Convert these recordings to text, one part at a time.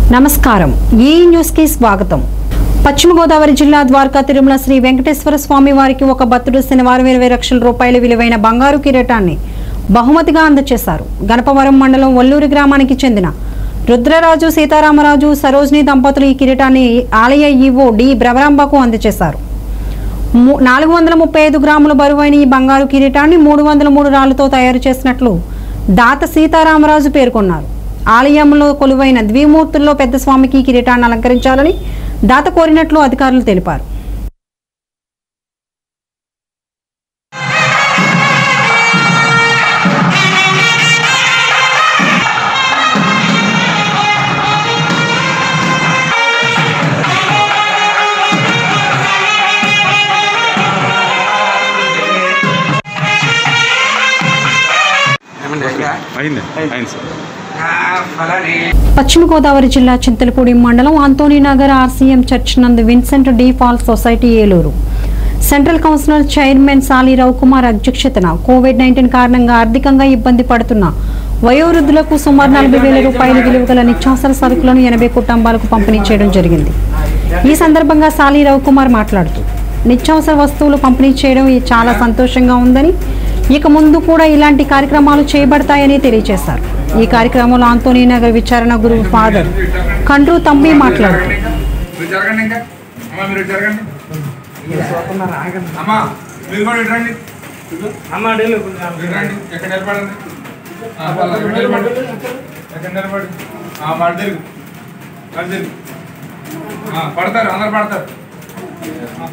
నమస్కారం ఈ న్యూస్ కి స్వాగతం పశ్చిమ గోదావరి జిల్లా ద్వారకా తిరుమల శ్రీ వెంకటేశ్వర స్వామి వారికి ఒక భక్తుడు శనివారం ఇరవై లక్షల రూపాయల విలువైన బంగారు కిరీటాన్ని బహుమతిగా అందజేశారు గణపవరం మండలం వల్లూరి గ్రామానికి చెందిన రుద్రరాజు సీతారామరాజు సరోజిని దంపతులు ఈ కిరీటాన్ని ఆలయ ఈవో డి బ్రవరాంబకు అందజేశారు ము- నాలుగు వందల ముప్పై ఐదు గ్రాముల బరువైన ఈ బంగారు కిరీటాన్ని మూడు వందల మూడు రాళ్లతో తయారు చేసినట్లు దాత సీతారామరాజు పేర్కొన్నారు ఆలయంలో కొలువైన ద్విమూర్తుల్లో పెద్ద స్వామికి ఈ కిరీటాన్ని అలంకరించాలని దాత కోరినట్లు అధికారులు తెలిపారు అయింది అయింది సార్ పశ్చిమ గోదావరి జిల్లా చింతలపూడి మండలం ఆంటోనీ నగర్ ఆర్సీఎం చర్చ్ నందు Vincent de Paul society Eluru central councillor chairman Sali Ravikumar అధ్యక్షతన కోవిడ్ నైన్టీన్ కారణంగా ఆర్థికంగా ఇబ్బంది పడుతున్న వయోవృద్ధులకు సుమారు నలభై వేల రూపాయల విలువ గల నిత్యావసర సరుకులను ఎనభై కుటుంబాలకు పంపిణీ చేయడం జరిగింది ఈ సందర్భంగా సాలి రవికుమార్ మాట్లాడుతూ నిత్యావసర వస్తువులు పంపిణీ చేయడం చాలా సంతోషంగా ఉందని ఇక ముందు కూడా ఇలాంటి కార్యక్రమాలు చేయబడతాయని తెలియజేశారు ఈ కార్యక్రమంలో ఆంతోనీ నగర్ విచారణ గురువు ఫాదర్ కండ్రు తమ్మి మాట్లాడుతూ మీరు జరగండి ఇంకా అమ్మా మీరు ఇటు జరగండి అమ్మా మీరు కూడా ఇటు రండి ఇటు రండి ఎక్కడ నిలబడండి ఆ, పర్లేదు, ఇక్కడ నిలబడి ఎక్కడ నిలబడి ఆ, మాట తిరుగు మాట తిరుగు ఆ, పడతారు అందరు పడతారు ఆ,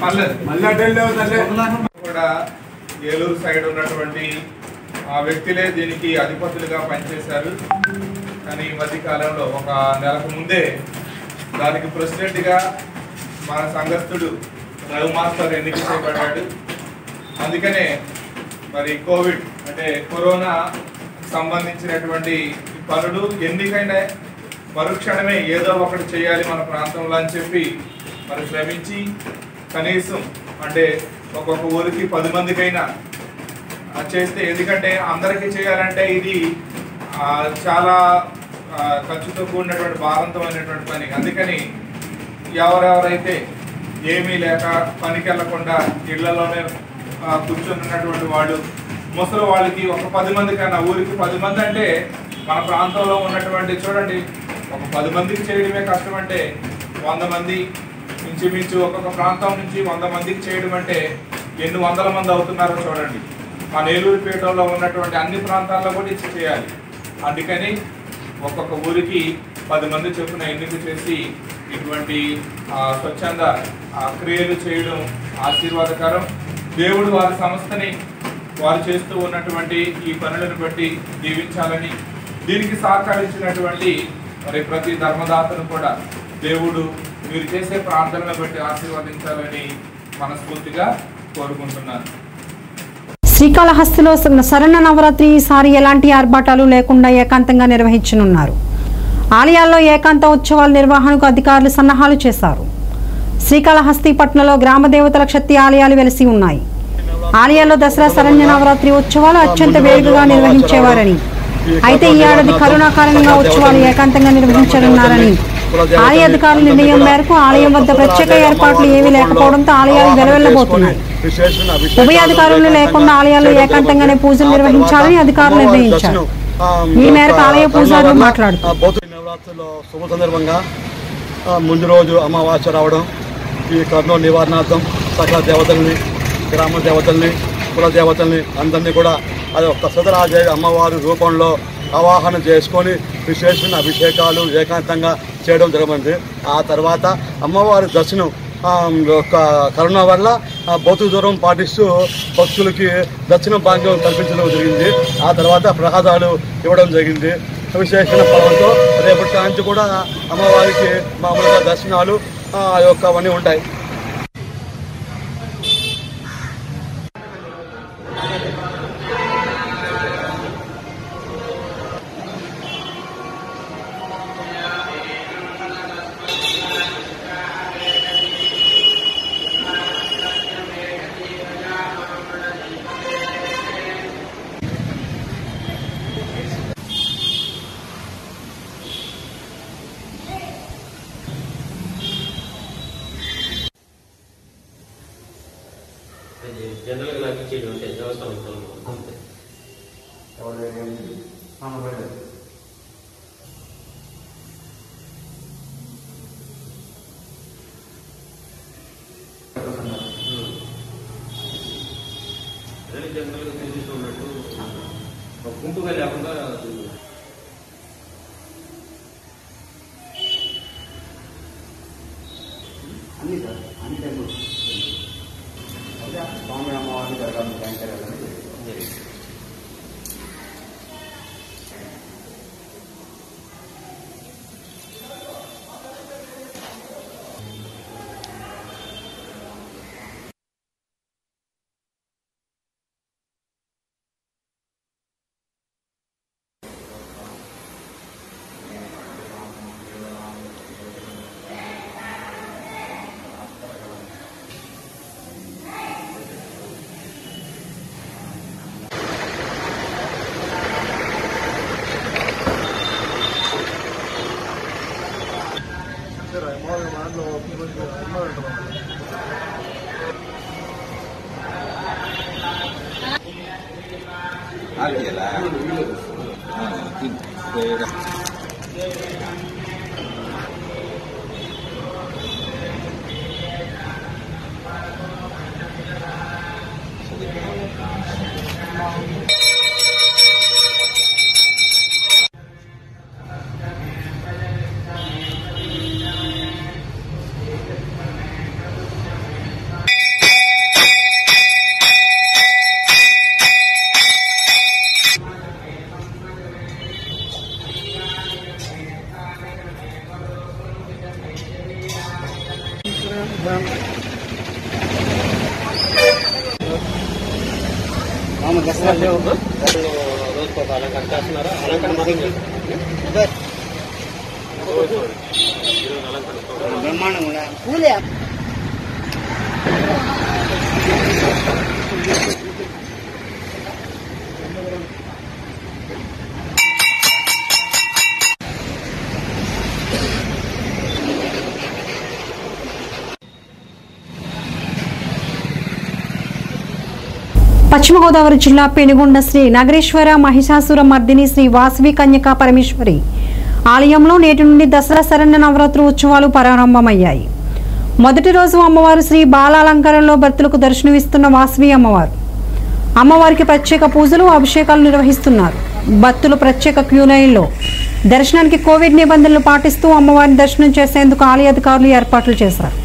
పర్లేదు కూడా ఏలూరు సైడ్ ఉన్నటువంటి ఆ వ్యక్తులే దీనికి అధిపతులుగా పనిచేశారు కానీ ఈ మధ్య కాలంలో ఒక నెలకు ముందే దానికి ప్రెసిడెంట్గా మన సంఘస్థుడు రఘు మాస్టర్ ఎన్నిక చేయబడ్డాడు అందుకనే మరి కోవిడ్ అంటే కరోనా సంబంధించినటువంటి ఈ పనులు ఎన్నికైనా మరుక్షణమే ఏదో ఒకటి చేయాలి మన ప్రాంతంలో అని చెప్పి మరి శ్రమించి కనీసం అంటే ఒక్కొక్క ఊరికి పది మందికైనా ఆ, చేస్తే ఎందుకంటే అందరికీ చేయాలంటే ఇది ఆ, చాలా ఆ, ఖర్చుతో కూడినటువంటి భారంతమైనటువంటి పని అందుకని ఎవరెవరైతే ఏమీ లేక పనికి వెళ్లకుండా ఇళ్లలోనే ఆ, కూర్చొని ఉన్నటువంటి వాళ్ళు ముసలి వాళ్ళకి ఒక పది మంది కన్నా ఊరికి పది మంది అంటే మన ప్రాంతంలో ఉన్నటువంటి చూడండి ఒక పది మందికి చేయడమే కష్టం అంటే వంద మంది ఇంచుమించు ఒక్కొక్క ప్రాంతం నుంచి వంద మందికి చేయడం అంటే ఎన్ని వందల మంది అవుతున్నారో చూడండి మా నేలూరుపేటలో ఉన్నటువంటి అన్ని ప్రాంతాల్లో కూడా ఇది చేయాలి అందుకని ఒక్కొక్క ఊరికి పది మంది చొప్పున ఎన్నిక చేసి ఇటువంటి ఆ, స్వచ్ఛంద ఆ, క్రియలు చేయడం ఆశీర్వాదకరం దేవుడు వారి సంస్థని వారు చేస్తూ ఉన్నటువంటి ఈ పనులను బట్టి దీవించాలని దీనికి సహకరించినటువంటి మరి ప్రతి ధర్మదాతను కూడా దేవుడు మీరు చేసే ప్రార్థనలను బట్టి ఆశీర్వదించాలని మనస్ఫూర్తిగా కోరుకుంటున్నాను శ్రీకాళహస్తిలో శరణ నవరాత్రి ఈసారి ఎలాంటి ఆర్భాటాలు లేకుండా ఏకాంతంగా నిర్వహించనున్నారు ఆలయాల్లో ఏకాంత ఉత్సవాల నిర్వహణకు అధికారులు సన్నాహాలు చేశారు శ్రీకాళహస్తి పట్టణంలో గ్రామ దేవతల శక్తి ఆలయాలు వెలిసి ఉన్నాయి ఆలయాల్లో దసరా శరణ్య నవరాత్రి ఉత్సవాలు అత్యంత వేడుకగా నిర్వహించేవారని అయితే ఈ ఏడాది కరోనా కారణంగా ఉత్సవాలు ఏకాంతంగా నిర్వహించనున్నారని ఆలయ అధికారుల నిర్ణయం మేరకు ఆలయం వద్ద ప్రత్యేక ఏర్పాట్లు ఏమీ లేకపోవడంతో ఆలయాలు వెలవెల్లబోతున్నాయి ఉభయాధికారులు లేకుండా ఆలయాల్లో ఏకాంతంగానే పూజలు నిర్వహించాలని అధికారులు నిర్ణయించారు ఈ మేరకు ఆలయ పూజారులు మాట్లాడుతూ బౌద్ధ నవరాత్రుల్లో శుభ సందర్భంగా ఆ, ముందు రోజు అమావాస్య రావడం ఈ కర్నూలు నివారణార్థం సకల దేవతల్ని గ్రామ దేవతల్ని కుల దేవతల్ని అందరినీ కూడా అది ఒక సుధరాదేవి అమ్మవారి రూపంలో ఆవాహన చేసుకొని విశేషమైన అభిషేకాలు ఏకాంతంగా చేయడం జరిగింది ఆ తర్వాత అమ్మవారి దర్శనం ఆ, ఒక కరోనా వల్ల ఆ, భౌతిక దూరం పాటిస్తూ భక్తులకి దర్శనం భాగ్యం కల్పించడం జరిగింది ఆ తర్వాత ప్రసాదాలు ఇవ్వడం జరిగింది విశేషమైన ఫలంతో రేపటి నుంచి కూడా అమ్మవారికి మామూలుగా దర్శనాలు ఆ యొక్క అవన్నీ ఉంటాయి జనరల్గా నాకు ఇచ్చేది ఉంటే దేవస్థానం పొలం అంతే ఎవరు లేరు ఏంటి అనబడలేదు అదే జనరల్గా తీసుకున్నట్టు ఒక గుంపుగా లేకుండా అన్ని సార్ అన్ని టైంలో అదే స్వామి అమ్మవారిని జరగాలి కైంకర్యాలని జరిగింది. రోజుకు ఒక అలంకరణ చేస్తున్నారా అలంకరణ మొదలు చేస్తారు ఈరోజు అలంకరణ పశ్చిమ గోదావరి జిల్లా పెనుగొండ శ్రీ నగరేశ్వర మహిషాసుర మర్దిని శ్రీ వాసవి కన్యకా పరమేశ్వరి ఆలయంలో నేటి నుండి దసరా శరణ్య నవరాత్రి ఉత్సవాలు ప్రారంభమయ్యాయి మొదటి రోజు అమ్మవారు శ్రీ బాలాలంకారంలో భక్తులకు దర్శనమిస్తున్న వాసవి అమ్మవారు అమ్మవారికి ప్రత్యేక పూజలు అభిషేకాలు నిర్వహిస్తున్నారు భక్తులు ప్రత్యేక క్యూ లైన్లో దర్శనానికి కోవిడ్ నిబంధనలు పాటిస్తూ అమ్మవారిని దర్శనం చేసేందుకు ఆలయ అధికారులు ఏర్పాట్లు చేశారు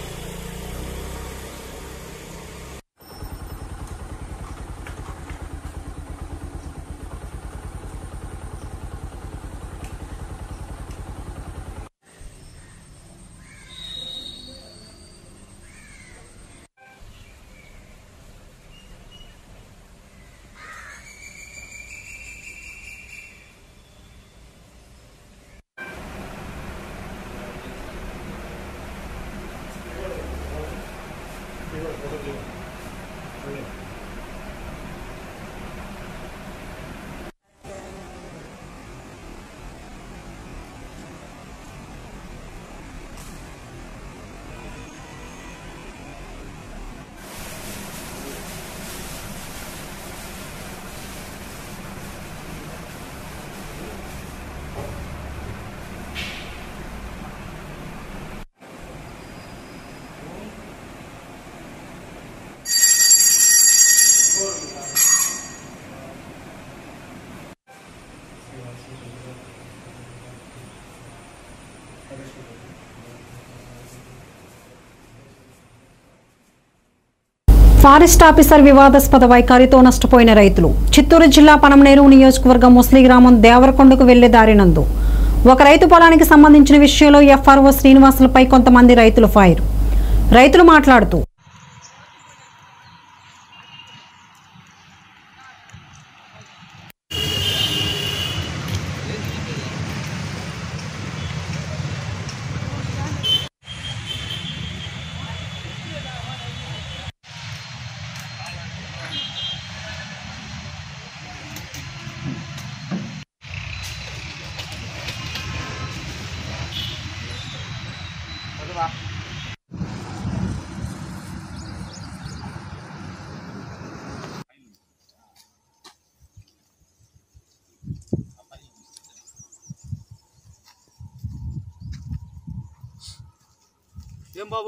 ఫారెస్ట్ ఆఫీసర్ వివాదాస్పద వైఖరితో నష్టపోయిన రైతులు చిత్తూరు జిల్లా పనమనేరు నియోజకవర్గం ముస్లి గ్రామం దేవరకొండకు వెళ్లే దారినందు ఒక రైతు పొలానికి సంబంధించిన విషయంలో ఎఫ్ఆర్ఓ శ్రీనివాసులపై కొంతమంది రైతులు ఫైర్ రైతులు మాట్లాడుతూ ఏం బాబు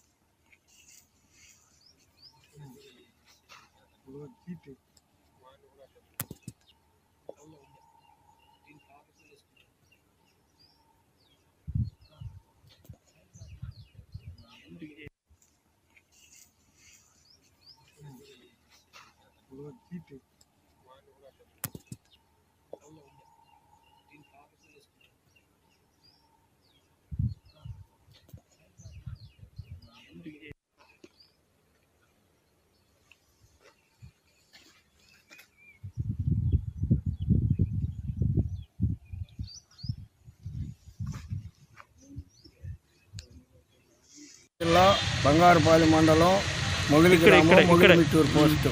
జిల్లా బంగారుపాలెం మండలం మొగిలి గ్రామం మొగిలిమిట్టూరు పోస్టు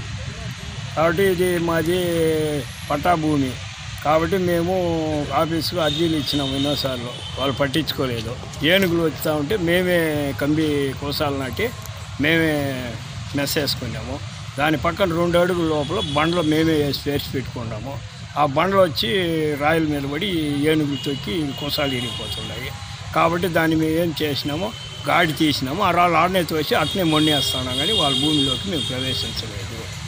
కాబట్టి ఇది మాది పట్టా భూమి కాబట్టి మేము ఆఫీస్కు అర్జీలు ఇచ్చినాము ఎన్నోసార్లు వాళ్ళు పట్టించుకోలేదు ఏనుగులు వస్తూ ఉంటే మేమే కంబి కోసాలు నాటి మేమే మెస్ వేసుకున్నాము దాని పక్కన రెండు అడుగుల లోపల బండ్లు మేమే వేసి పేర్చి పెట్టుకున్నాము ఆ బండ్లు వచ్చి రాయల మీద పడి ఏనుగులు తొక్కి కోసాలు ఇరిగిపోతున్నాయి కాబట్టి దాన్ని మేము ఏం చేసినాము గాడి తీసినాము ఆ రాళ్ళు ఆడనే తోసి అట్నే మొన్నేస్తున్నాం కానీ వాళ్ళ భూమిలోకి మేము ప్రవేశించలేదు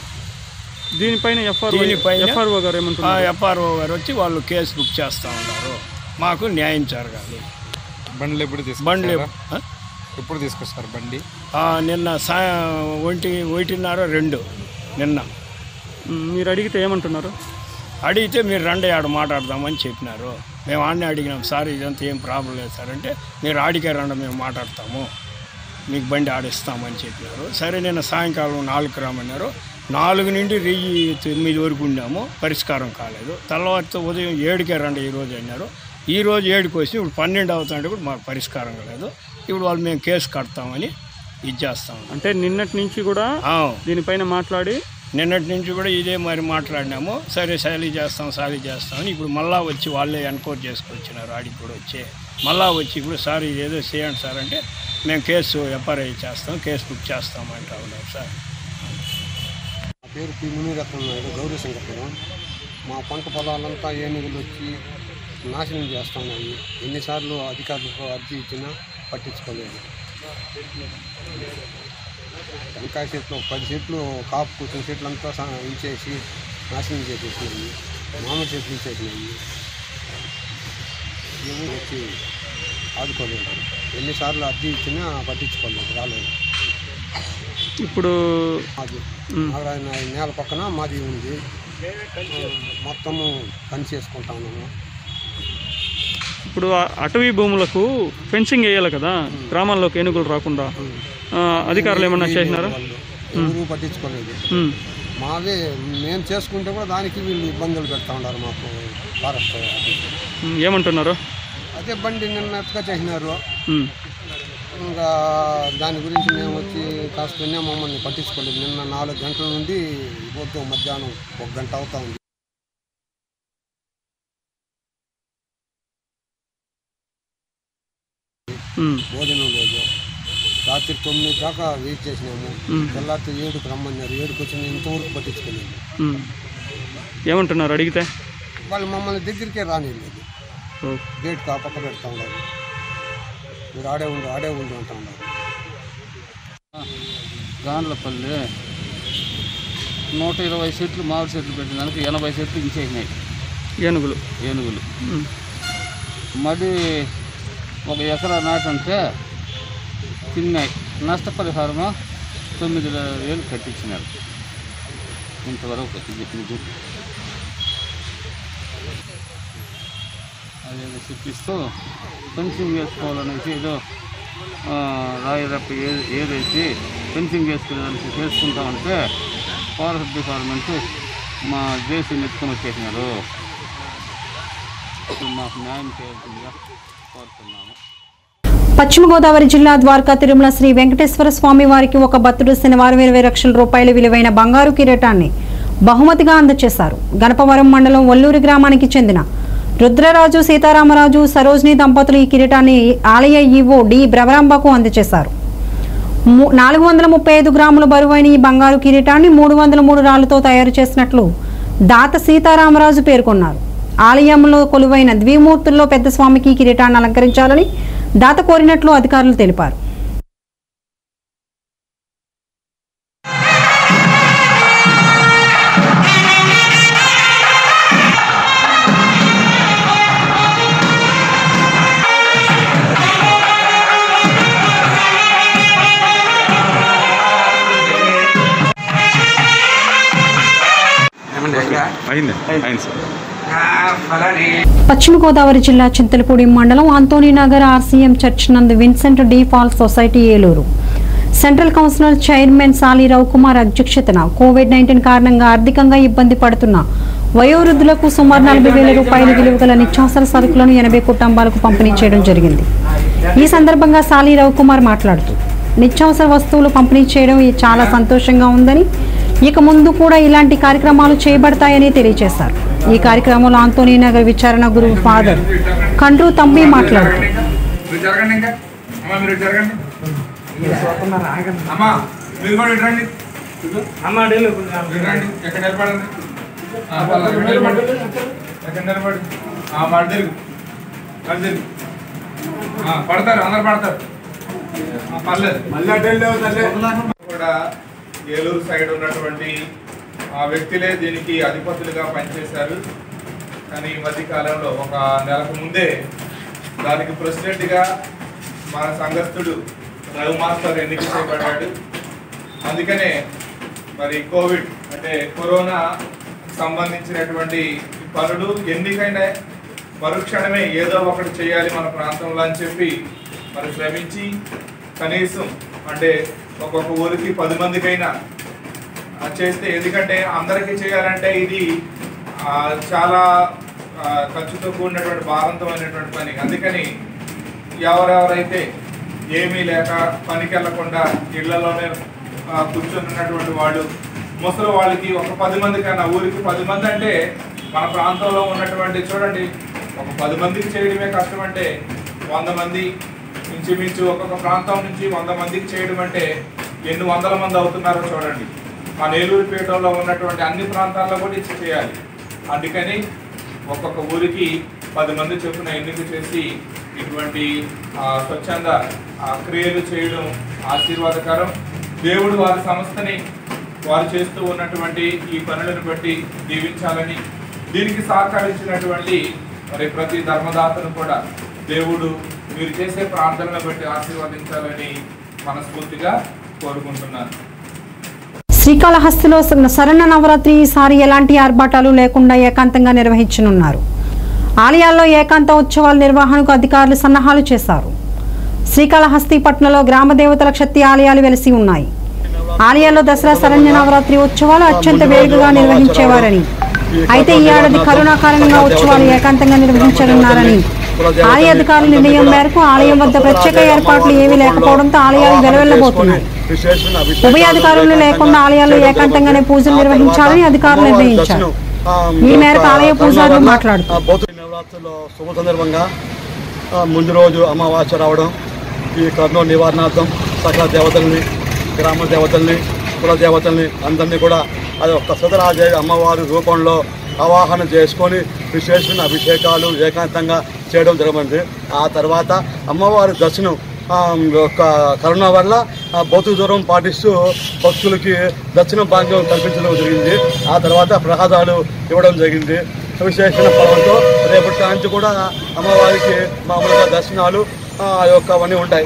దీనిపైన ఎఫ్ఆర్ దీనిపైన ఎఫ్ఆర్ఓ గారు ఏమంటున్నారు ఎఫ్ఆర్ఓ గారు వచ్చి వాళ్ళు కేసు బుక్ చేస్తూ ఉన్నారు మాకు న్యాయం జరగాలి బండ్లు ఎప్పుడు బండ్లు తీసుకొస్తారా ఆ? ఎప్పుడు తీసుకొస్తారు బండి ఆ, నిన్న సాయం ఒంటి ఒకటిన్నర రెండు నిన్న ఉమ్, మీరు అడిగితే ఏమంటున్నారు అడిగితే మీరు రండి ఆడ మాట్లాడదామని చెప్పినారు మేము ఆడనే అడిగినాం సార్ ఇదంతా ఏం ప్రాబ్లం లేదు సార్ అంటే మీరు ఆడికే రండి మేము మాట్లాడతాము మీకు బండి ఆడిస్తామని చెప్పినారు సరే నిన్న సాయంకాలం నాలుగు రామన్నారు నాలుగు నుండి వెయ్యి తొమ్మిది వరకు ఉన్నాము పరిష్కారం కాలేదు తెల్లవారితో ఉదయం ఏడుకే రండి ఈరోజు అన్నారు ఈ రోజు ఏడుకి వచ్చి ఇప్పుడు పన్నెండు అవుతుంటే కూడా మాకు పరిష్కారం కాలేదు ఇప్పుడు వాళ్ళు మేము కేసు కడతామని ఇది చేస్తాం అంటే నిన్నటి నుంచి కూడా ఆ, దీనిపైన మాట్లాడి నిన్నటి నుంచి కూడా ఇదే మరి మాట్లాడినాము సరే సాలీ చేస్తాం సాలీ చేస్తామని ఇప్పుడు మళ్ళా వచ్చి వాళ్ళే ఎన్క్వైరీ చేసుకొచ్చినారు ఆడికి కూడా వచ్చి మళ్ళా వచ్చి ఇప్పుడు సార్ ఇది ఏదో చేయండి సార్ అంటే మేము కేసు ఎఫ్ఐఆర్ చేస్తాం కేసు బుక్ చేస్తాం అంటా ఉన్నారు సార్ నా పేరు పి మునిరత్నం నాయుడు గౌరీ శంకరపురం మా పంట పొలాలంతా ఏనుగులు వచ్చి నాశనం చేస్తున్నాయి ఎన్నిసార్లు అధికారులకు అర్జీ ఇచ్చినా పట్టించుకోలేదు టెంకాయ చెట్లు ఒక పది చెట్లు కాపు కూర్చున్న చెట్లు అంతా స- ఉంచేసి నాశనం చేసేసినాయి మామిడి చెట్లు ఇచ్చేసినాయి ఎవరు వచ్చి ఆదుకోలేదు ఎన్నిసార్లు అర్జీ ఇచ్చినా పట్టించుకోలేదు రాలేదు ఇప్పుడు మాది నారాయణ నేల పక్కన మాది ఉంది మొత్తము పని చేసుకుంటా ఉన్నాము ఇప్పుడు ఆ అటవీ భూములకు ఫెన్సింగ్ వేయాలి కదా గ్రామాల్లోకి ఏనుగులు రాకుండా ఆ, అధికారులు ఏమన్నా చేసినారా వాళ్ళు ఎవరు పట్టించుకోలేదు ఉమ్, మాదే మేము చేసుకుంటే కూడా దానికి వీళ్ళు ఇబ్బందులు పెడతా ఉన్నారు మాకు ఫారెస్ట్ వాళ్ళు. ఉమ్, ఏమంటున్నారు అదే బండి నిన్న ఎత్తుగా చేసినారు ఉమ్, ఇంకా దాని గురించి మేము వచ్చి కాసుకునే మమ్మల్ని పట్టించుకోలేదు నిన్న నాలుగు గంటల నుండి పొద్దు మధ్యాహ్నం ఒక గంట అవుతా ఉంది ఉమ్, భోజనం లేదు రాత్రి తొమ్మిది దాకా వెయిట్ చేసినాము మ్మ్. తెల్లారితో ఏడుకు రమ్మన్నారు ఏడుకు వచ్చి నేను ఇంతవరకు పట్టించుకోలేదు ఉమ్. ఏమంటున్నారు అడిగితే వాళ్ళు మమ్మల్ని దగ్గరికే రానిలేదు ఓ, గేట్ కా పక్క పెడతా ఉన్నారు మీరు ఆడే ఉండు ఆడే ఉండు అంటా ఉన్నారు గాన్లపల్లి నూట ఇరవై సెట్లు మామిడి చెట్లు పెట్టిన దానికి ఎనభై సెట్లు ఇచ్చేసినాయి ఏనుగులు ఏనుగులు ఉమ్, మడి ఒక ఎకరా నాటంటే తిన్నాయి నష్టపరిహారము తొమ్మిది వేలు కట్టించినారు ఇంతవరకు కట్టి చెప్పింది అదేదో చెప్పిస్తూ ఫెన్సింగ్ వేసుకోవాలనేసి ఏదో ఆ, రాయరప్ప ఏ ఏదైతే ఫెన్సింగ్ వేసుకునేదానికి చేసుకుంటామంటే ఫారెస్ట్ డిపార్ట్మెంట్ మా దేశం ఎత్తుకొని వచ్చేసినారు ఇప్పుడు మాకు న్యాయం చేయాల్సిందిగా కోరుతున్నాము పశ్చిమ గోదావరి జిల్లా ద్వారకా తిరుమల శ్రీ వెంకటేశ్వర స్వామి వారికి ఒక భక్తుడు శనివారం ఇరవై లక్షల రూపాయల విలువైన బంగారు కిరీటాన్ని బహుమతిగా అందజేశారు గణపవరం మండలం ఒల్లూరి గ్రామానికి చెందిన రుద్రరాజు సీతారామరాజు సరోజిని దంపతులు ఈ కిరీటాన్ని ఆలయ ఈవో డి బ్రవరాంబకు అందజేశారు ము- నాలుగు వందల ముప్పై ఐదు గ్రాముల బరువైన ఈ బంగారు కిరీటాన్ని మూడు వందల మూడు రాళ్లతో తయారు చేసినట్లు దాత సీతారామరాజు పేర్కొన్నారు ఆలయంలో కొలువైన ద్విమూర్తుల్లో పెద్ద స్వామికి ఈ కిరీటాన్ని అలంకరించాలని దాత కోరినట్లు అధికారులు తెలిపారు అయింది అయింది సార్ పశ్చిమ గోదావరి జిల్లా చింతలపూడి మండలం ఆంటోనీనగర్ ఆర్సీఎం చర్చ్ నందు Vincent de Paul society Eluru central councillor chairman Sali Ravikumar అధ్యక్షతన కోవిడ్ నైన్టీన్ కారణంగా ఆర్థికంగా ఇబ్బంది పడుతున్న వయోవృద్ధులకు సుమారు నలభై వేల రూపాయల విలువ గల నిత్యావసర సరుకులను ఎనభై కుటుంబాలకు పంపిణీ చేయడం జరిగింది ఈ సందర్భంగా సాలి రవికుమార్ మాట్లాడుతూ నిత్యావసర వస్తువులు పంపిణీ చేయడం ఇది చాలా సంతోషంగా ఉందని ఇక ముందు కూడా ఇలాంటి కార్యక్రమాలు చేయబడతాయని తెలియజేశారు ఈ కార్యక్రమంలో ఆంతోనీ నగర్ విచారణ గురువు ఫాదర్ కండ్రు తంబి మాట్లాడుతూ మీరు జరగండి ఇంకా అమ్మా మీరు ఇటు జరగండి అమ్మా మీరు కూడా ఇటు రండి అమ్మా ఇటు రండి ఎక్కడ నిలబడండి ఆ, పర్లేదు, ఇక్కడ నిలబడు ఎక్కడ నిలబడు ఆ, వాడు తిరుగు వాడు తిరుగు ఆ, పడతారు అందరు పడతారు ఆ, పర్లేదు కూడా ఏలూరు సైడ్ ఉన్నటువంటి ఆ వ్యక్తులే దీనికి అధిపతులుగా పనిచేశారు కానీ ఈ మధ్య కాలంలో ఒక నెలకు ముందే దానికి ప్రెసిడెంట్గా మన సంఘస్థుడు రఘు మాస్టర్ ఎన్నిక చేయబడ్డాడు అందుకనే మరి కోవిడ్ అంటే కరోనా సంబంధించినటువంటి పనులు ఎన్నికైనా మరుక్షణమే ఏదో ఒకటి చేయాలి మన ప్రాంతంలో అని చెప్పి మరి శ్రమించి కనీసం అంటే ఒక్కొక్క ఊరికి పది మందికైనా ఆ, చేస్తే ఎందుకంటే అందరికీ చేయాలంటే ఇది ఆ, చాలా ఆ, ఖర్చుతో కూడినటువంటి భారంతమైనటువంటి పని అందుకని ఎవరెవరైతే ఏమీ లేక పనికి వెళ్లకుండా ఇళ్లలోనే ఆ, కూర్చొని ఉన్నటువంటి వాళ్ళు ముసలి వాళ్ళకి ఒక పది మంది కన్నా ఊరికి పది మంది అంటే మన ప్రాంతంలో ఉన్నటువంటి చూడండి ఒక పది మందికి చేయడమే కష్టం అంటే వంద మంది ఇంచుమించు ఒక్కొక్క ప్రాంతం నుంచి వంద మందికి చేయడం అంటే ఎన్ని వందల మంది అవుతున్నారో చూడండి మన ఏలూరు పీఠంలో ఉన్నటువంటి అన్ని ప్రాంతాల్లో కూడా ఇది చేయాలి అందుకని ఒక్కొక్క ఊరికి పది మంది చొప్పున ఎన్నిక చేసి ఇటువంటి ఆ, స్వచ్ఛంద ఆ, క్రియలు చేయడం ఆశీర్వాదకరం దేవుడు వారి సంస్థని వారు చేస్తూ ఉన్నటువంటి ఈ పనులను బట్టి దీవించాలని దీనికి సహకరించినటువంటి మరి ప్రతి ధర్మదాతను కూడా దేవుడు మీరు చేసే ప్రార్థనలను బట్టి ఆశీర్వదించాలని మనస్ఫూర్తిగా కోరుకుంటున్నాను శ్రీకాళహస్తిలో శరణ నవరాత్రి ఈసారి ఎలాంటి ఆర్భాటాలు లేకుండా ఏకాంతంగా నిర్వహించనున్నారు ఆలయాల్లో ఏకాంత ఉత్సవాల నిర్వహణకు అధికారులు సన్నాహాలు చేశారు శ్రీకాళహస్తి పట్టణంలో గ్రామ దేవతల శక్తి ఆలయాలు వెలిసి ఉన్నాయి ఆలయాల్లో దసరా శరణ్య నవరాత్రి ఉత్సవాలు అత్యంత వేడుకగా నిర్వహించేవారని అయితే ఈ ఏడాది కరోనా కారణంగా ఉత్సవాలు ఏకాంతంగా నిర్వహించనున్నారని ఆలయ అధికారుల నిర్ణయం మేరకు ఆలయం వద్ద ప్రత్యేక ఏర్పాట్లు ఏమీ లేకపోవడంతో ఆలయాలు వెలవెల్లబోతున్నాయి ఉభయ అధికారులు లేకుండా ఆలయాల్లో ఏకాంతంగానే పూజలు నిర్వహించాలని అధికారులు నిర్ణయించారు ఈ మేరకు ఆలయ పూజారులు మాట్లాడుతూ ఆ బౌద్ధ నవరాత్రుల్లో శుభ సందర్భంగా ఆ, ముందు రోజు అమావాస్య రావడం ఈ కర్నూలు నివారణార్థం సకల దేవతల్ని గ్రామ దేవతల్ని కుల దేవతల్ని అందరినీ కూడా అది ఒక సుధరాజేవి అమ్మవారి రూపంలో ఆవాహన చేసుకొని విశేషమైన అభిషేకాలు ఏకాంతంగా చేయడం జరిగింది ఆ తర్వాత అమ్మవారి దర్శనం ఆ, యొక్క కరోనా వల్ల ఆ, భౌతిక దూరం పాటిస్తూ భక్తులకి దర్శన భాగ్యం కల్పించడం జరిగింది ఆ తర్వాత ప్రసాదాలు ఇవ్వడం జరిగింది విశేషమైన ఫలంతో రేపటి నుంచి కూడా అమ్మవారికి మామూలుగా దర్శనాలు ఆ యొక్క అవన్నీ ఉంటాయి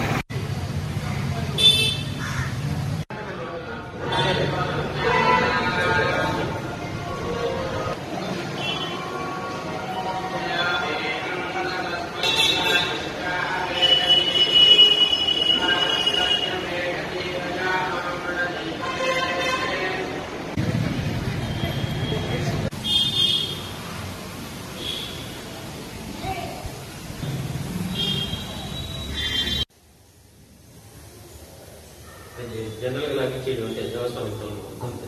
జనరల్గా నాకు ఇచ్చేది అంటే దేవస్థానం అంతే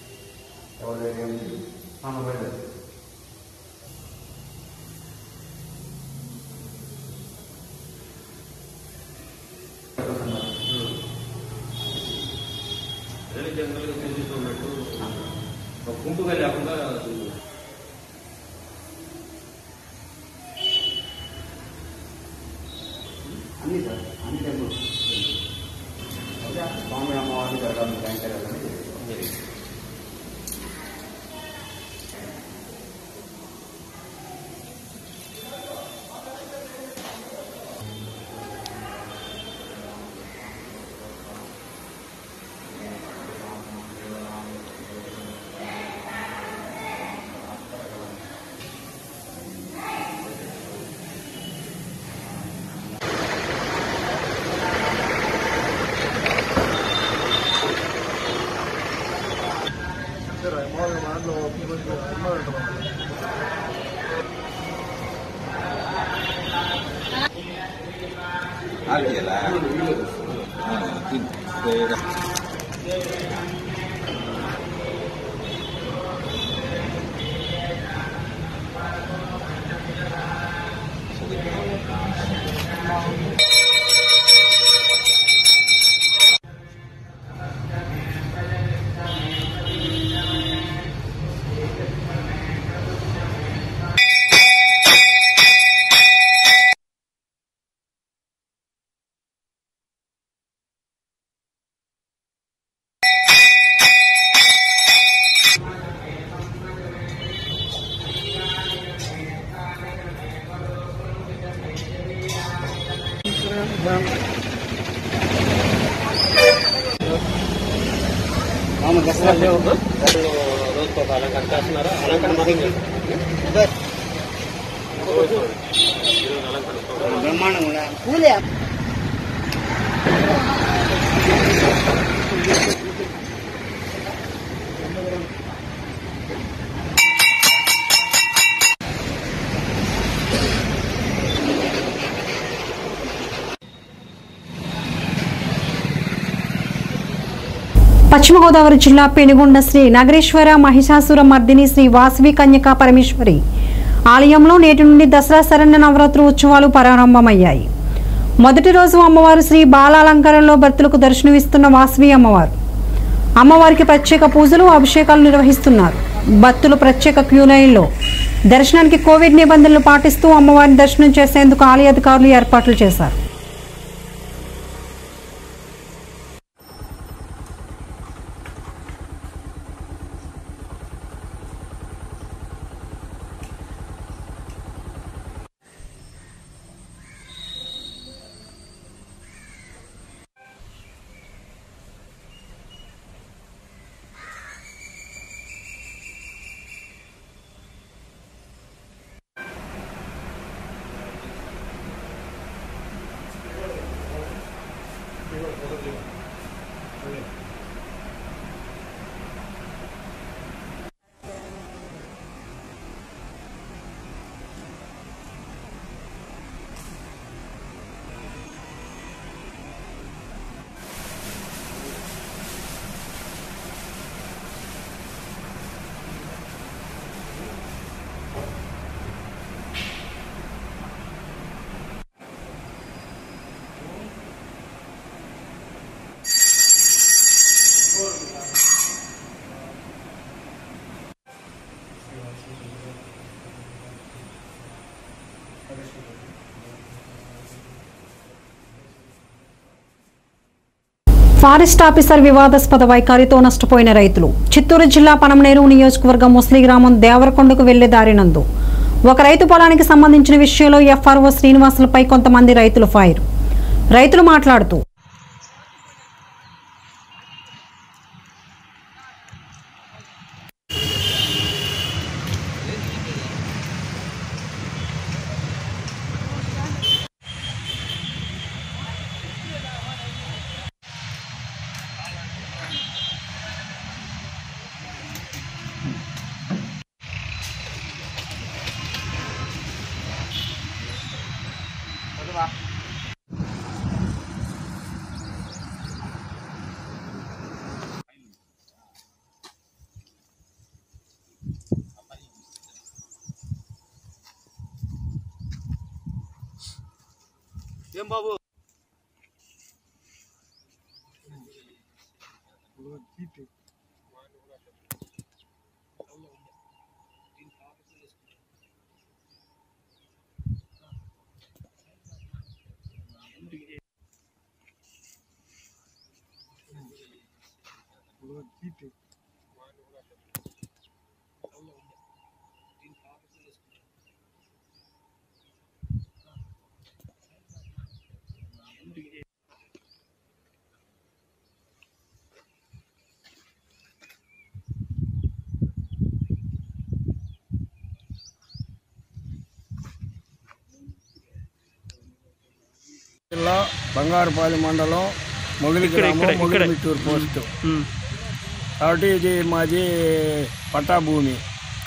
జనరల్గా పూజిస్తున్నట్టు ఒక గుంపుగా లేకుండా అన్ని సార్ అన్ని టెంపుల్స్ స్వామి అమ్మవారిని జరగాలి కైంకర్యాలని రోజుకు ఒక అలంకరణ చేస్తున్నారా అలంకరణ మొదలు చేస్తారు పశ్చిమ గోదావరి జిల్లా పెనుగొండ శ్రీ నగరేశ్వర మహిషాసుర మర్దిని శ్రీ వాసవి కన్యకా పరమేశ్వరి ఆలయంలో నేటి నుండి దసరా శరణ్య నవరాత్రి ఉత్సవాలు ప్రారంభమయ్యాయి మొదటి రోజు అమ్మవారు శ్రీ బాలాలంకారంలో భక్తులకు దర్శనమిస్తున్న వాసవి అమ్మవారు అమ్మవారికి ప్రత్యేక పూజలు అభిషేకాలు నిర్వహిస్తున్నారు భక్తులు ప్రత్యేక క్యూ లైన్లో దర్శనానికి కోవిడ్ నిబంధనలు పాటిస్తూ అమ్మవారిని దర్శనం చేసేందుకు ఆలయ అధికారులు ఏర్పాట్లు చేశారు ఫారెస్ట్ ఆఫీసర్ వివాదాస్పద వైఖరితో నష్టపోయిన రైతులు చిత్తూరు జిల్లా పనమనేరు నియోజకవర్గం ముస్లి గ్రామం దేవరకొండకు వెళ్లే దారినందు ఒక రైతు పొలానికి సంబంధించిన విషయంలో ఎఫ్ఆర్ఓ శ్రీనివాసులపై కొంతమంది రైతులు ఫైర్ రైతులు మాట్లాడుతూ ఏం బాబు జిల్లా బంగారుపాలెం మండలం మొగిలి ఇక్కడ, గ్రామం ఇక్కడ, మొగిలి ఇక్కడ. మిట్టూరు పోస్ట్ ఉమ్. కాబట్టి ఇది మాది పట్టా భూమి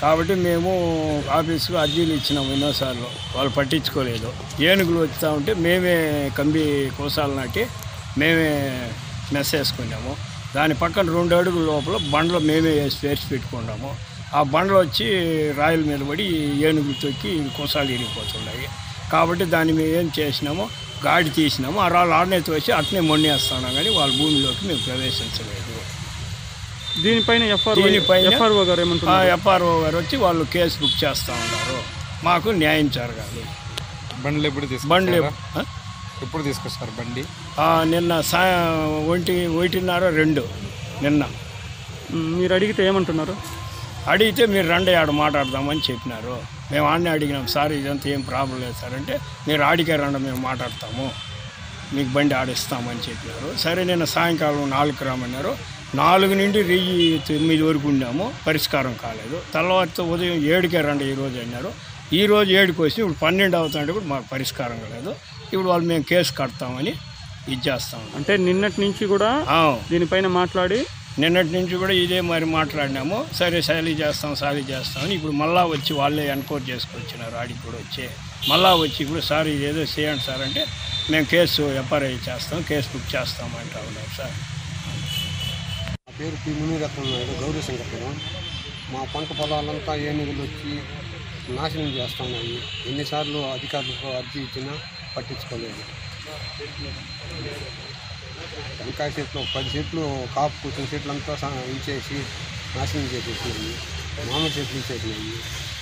కాబట్టి మేము ఆఫీస్కు అర్జీలు ఇచ్చినాము ఎన్నోసార్లు వాళ్ళు పట్టించుకోలేదు ఏనుగులు వస్తూ ఉంటే మేమే కంబి కోసాలు నాటి మేమే మెస్ వేసుకున్నాము దాని పక్కన రెండు అడుగుల లోపల బండ్లు మేమే వేసి వేసి పెట్టుకున్నాము ఆ బండ్లు వచ్చి రాయల మీద పడి ఏనుగులు తొక్కి కోసాలు ఇరిగిపోతున్నాయి కాబట్టి దాన్ని మేము ఏం చేసినాము గాడి తీసినాము ఆ రాళ్ళు ఆడనే తోసి అట్నే మొన్నేస్తున్నాం కానీ వాళ్ళ భూమిలోకి మేము ప్రవేశించలేదు దీనిపైన ఎఫ్ఆర్ఓ దీనిపైన ఎఫ్ఆర్ఓ గారు ఏమంటున్నారు ఎఫ్ఆర్ఓ గారు వచ్చి వాళ్ళు కేసు బుక్ చేస్తూ ఉన్నారు మాకు న్యాయం జరగాలి బండ్లు ఎప్పుడు బండ్లు తీసుకొస్తారు ఎప్- ఆ? ఎప్పుడు తీసుకొస్తారు బండి ఆ, నిన్న సాయ ఒంటి ఒకటిన్నర రెండు నిన్న ఉమ్, మీరు అడిగితే ఏమంటున్నారు అడిగితే మీరు రండి ఆడ మాట్లాడదామని చెప్పినారు మేము ఆడనే అడిగినాం సార్ ఇదంతా ఏం ప్రాబ్లం లేదు సార్ అంటే మీరు ఆడికే రండి మేము మాట్లాడతాము మీకు బండి ఆడిస్తామని చెప్పినారు సరే నిన్న సాయంకాలం నాలుగు రమ్మన్నారు నాలుగు నుండి వెయ్యి తొమ్మిది వరకు ఉన్నాము పరిష్కారం కాలేదు తర్వాత ఉదయం ఏడుకే రండి ఈరోజు అన్నారు ఈ రోజు ఏడుకి వచ్చి ఇప్పుడు పన్నెండు అవుతుంటే కూడా మాకు పరిష్కారం కాలేదు ఇప్పుడు వాళ్ళు మేము కేసు కడతామని ఇది చేస్తాం అంటే నిన్నటి నుంచి కూడా ఆ, దీనిపైన మాట్లాడి నిన్నటి నుంచి కూడా ఇదే మరి మాట్లాడినాము సరే సాలీ చేస్తాం సాలీ చేస్తామని ఇప్పుడు మళ్ళా వచ్చి వాళ్ళే ఎన్క్వైరీ చేసుకొచ్చినారు ఆడికి కూడా వచ్చి మళ్ళా వచ్చి ఇప్పుడు సార్ ఇది ఏదో చేయండి సార్ అంటే మేము కేసు ఎఫ్ఐఆర్ చేస్తాం కేసు బుక్ చేస్తాం అంటా ఉన్నారు సార్ నా పేరు పి మునిరత్నం నాయుడు గౌరీ శంకరపురం మా పంట పొలాలంతా ఏనుగులు వచ్చి నాశనం చేస్తున్నాయి ఎన్నిసార్లు అధికారులకు అర్జీ ఇచ్చినా పట్టించుకోలేదు టెంకాయ చెట్లు ఒక పది చెట్లు కాపు కూర్చున్న చెట్లంతా సా- ఇచ్చేసి నాశనం చేసేసినాయి మామిడి చెట్లు ఇచ్చేసినాయి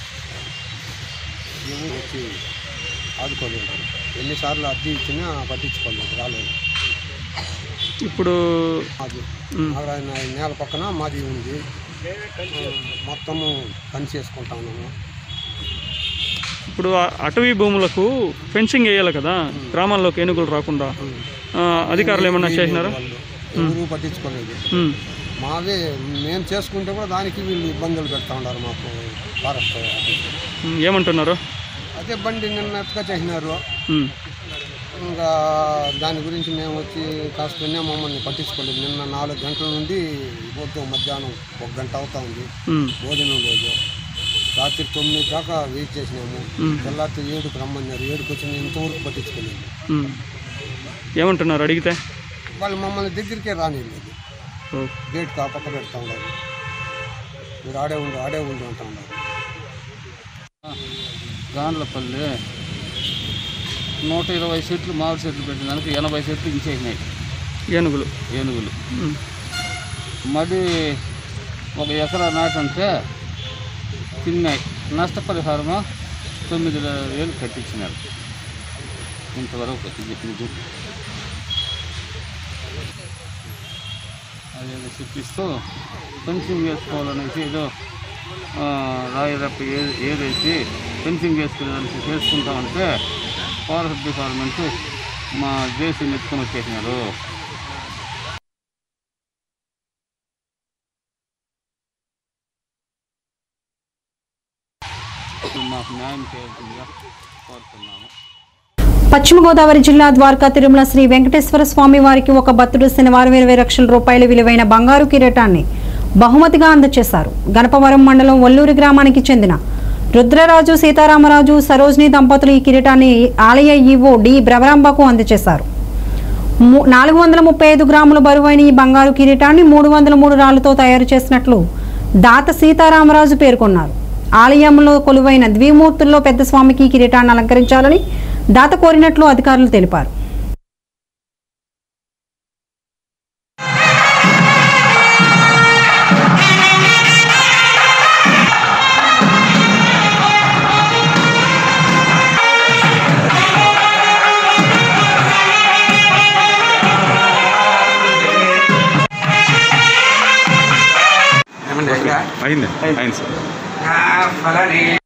ఏమీ వచ్చి ఆదుకోలేదు ఎన్నిసార్లు అర్జీ ఇచ్చినా పట్టించుకోలేదు రాలేదు ఇప్పుడు మాది ఉమ్, నారాయణ నేల పక్కన మాది ఉంది మొత్తము పని చేసుకుంటా ఉన్నాము ఇప్పుడు ఆ అటవీ భూములకు ఫెన్సింగ్ వేయాలి కదా గ్రామాల్లోకి ఏనుగులు రాకుండా ఆ, అధికారులు ఏమన్నా చేసినారా వాళ్ళు ఎవరు పట్టించుకోలేదు ఉమ్, మావే మేము చేసుకుంటే కూడా దానికి వీళ్ళు ఇబ్బందులు పెడతా ఉన్నారు మాకు ఫారెస్ట్ ఆఫీసర్. ఉమ్, ఏమంటున్నారు అదే బండి నిన్న ఎత్తుగా చేసినారు ఉమ్, ఇంకా దాని గురించి మేము వచ్చి కాస్త మమ్మల్ని పట్టించుకోలేదు నిన్న నాలుగు గంటల నుండి పొద్దు మధ్యాహ్నం ఒక గంట అవుతా ఉంది ఉమ్, భోజనం లేదు రాత్రి తొమ్మిది దాకా వెయిట్ చేసినాము మ్మ్. తెల్లారితే ఏడుకు రమ్మన్నారు ఏడుకు వచ్చి నేను ఇంతవరకు పట్టించుకోలేదు ఉమ్. ఏమంటున్నారు అడిగితే వాళ్ళు మమ్మల్ని దగ్గరికే రానిలేదు ఓ, గేట్ కా పక్క పెడతా ఉన్నారు మీరు ఆడే ఉండు ఆడే ఉండు అంటా ఉన్నారు గాండ్లపల్లి నూట ఇరవై సెట్లు మామిడి చెట్లు పెట్టిన దానికి ఎనభై సెట్లు ఇంచేసినాయి ఏనుగులు ఏనుగులు ఉమ్, మడి ఒక ఎకరా నాటంటే తిన్నాయి నష్టపరిహారము తొమ్మిది వేలు కట్టించినారు ఇంతవరకు ఇది ఇది అదేదో చెప్పిస్తూ ఫెన్సింగ్ వేసుకోవాలనేసి ఏదో ఆ, రాయరప్ప ఏ ఏదైతే ఫెన్సింగ్ వేసుకునేదానికి చేసుకుంటామంటే ఫారెస్ట్ డిపార్ట్మెంట్ మా దేశం ఎత్తుకొని వచ్చేసినారు మాకు న్యాయం చేయాల్సిందిగా కోరుతున్నాము పశ్చిమ గోదావరి జిల్లా ద్వారకా తిరుమల శ్రీ వెంకటేశ్వర స్వామి వారికి ఒక భక్తుడు శనివారం ఇరవై లక్షల రూపాయల విలువైన బంగారు కిరీటాన్ని బహుమతిగా అందజేశారు గణపవరం మండలం ఒల్లూరి గ్రామానికి చెందిన రుద్రరాజు సీతారామరాజు సరోజిని దంపతులు ఈ కిరీటాన్ని ఆలయ ఈవో డి బ్రవరాంబకు అందజేశారు ము- నాలుగు వందల ముప్పై ఐదు గ్రాముల బరువైన ఈ బంగారు కిరీటాన్ని మూడు వందల మూడు రాళ్లతో తయారు చేసినట్లు దాత సీతారామరాజు పేర్కొన్నారు ఆలయంలో కొలువైన ద్విమూర్తుల్లో పెద్ద స్వామికి ఈ కిరీటాన్ని అలంకరించాలని దాత కోరినట్లు అధికారులు తెలిపారు అయింది అయింది సార్